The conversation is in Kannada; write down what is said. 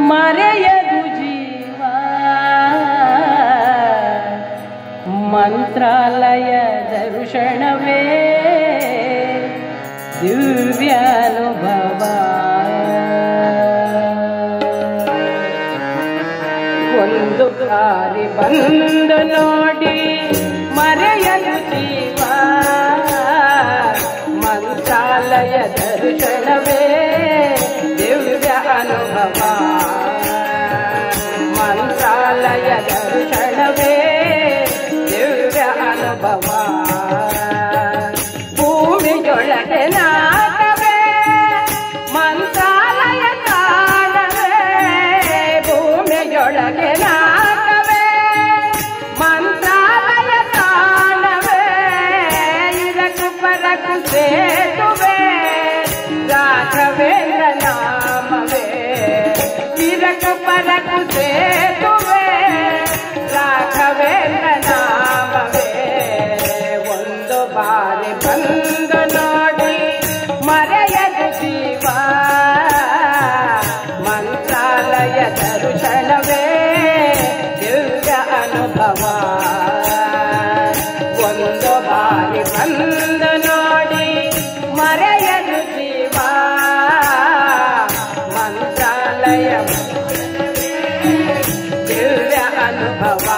ಮರೆಯದು ಜೀವ ಮಂತ್ರಾಲಯ ದರ್ಶನವೇ ದಿವ್ಯಾನುಭವ ಒಂದು ಬಾರಿ ಬಂದು ನೋಡಿ ಮರೆಯಲು ಜೀವ ಮಂತ್ರಾಲಯ ದರ್ಶನವೇ ದಿವ್ಯ ಅನುಭವ ಮಂತ್ರಾಲಯ ದರ್ಶನವೇ ದಿವ್ಯ ಅನುಭವ ಭೂಮಿಯೊಳಗೆ ನಾಟವೇ ಮಂತ್ರಾಲಯ ಕಾಣವೇ ಭೂಮಿಯೊಳಗೆ ನಾಟವೇ ಮಂತ್ರಾಲಯ ಕಾಣವೇ ಇದಕ್ಕೂ ಪರಕು ಸೇತುವೆ ರಾಘವೇಂದ್ರ ನಾಮವೇ ಇದಕ್ಕೂ ಪರಕು ಸೇತುವೆ ರಾಘವೇಂದ್ರ ನಾಮವೇ ಒಂದು ಬಾರಿ ಬಂದು ನೋಡಿ ಮರೆಯದು ಜೀವ ಮಂತ್ರಾಲಯ ದರ್ಶನವೇ ದಿವ್ಯ ಅನುಭವ ಒಂದು ಬಾರಿ ಬಂದು ನೋಡಿ ಮರೆಯದು ಜೀವ ಮಂತ್ರಾಲಯ ದಿವ್ಯ ಅನುಭವ